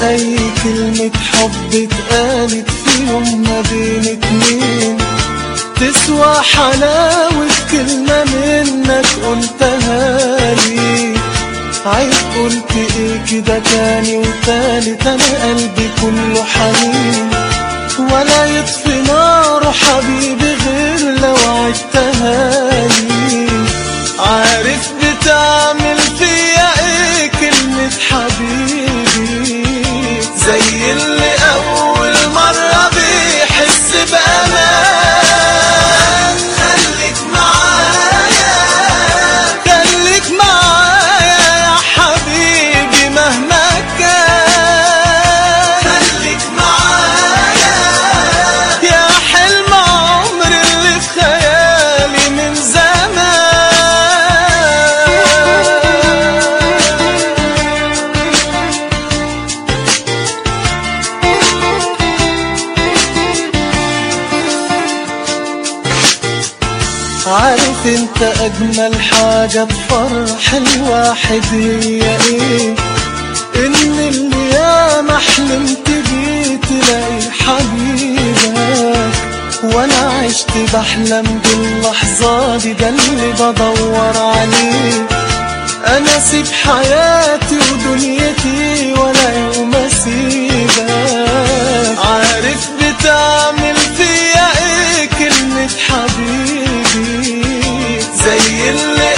زي كلمة حب اتقالت في يوم ما بين اتنين تسوى حلاوة كلمة منك قلتها لي عيب قلت ايه كده تاني وتالت انا قلبي كله حنين ولا يطفي نار حبيبي غير لو عدتها لي عارف بتعمل فيا ايه كلمة حبيبي زي اللي اول مرة بيحس بامان خليك معايا خليك معايا يا حبيبي مهما كان خليك معايا يا حلم عمري اللي في خيالي من زمان عارف انت اجمل حاجة تفرح الواحد هي ايه ان اللي ياما حلمت بيه تلاقي حبيبك وانا عشت بحلم باللحظة دي ده اللي بدور عليه انا اسيب حياتي ودنيتي ولا يوم اسيبك عارف بتعمل فيا ايه كلمة حبيبي زي اللي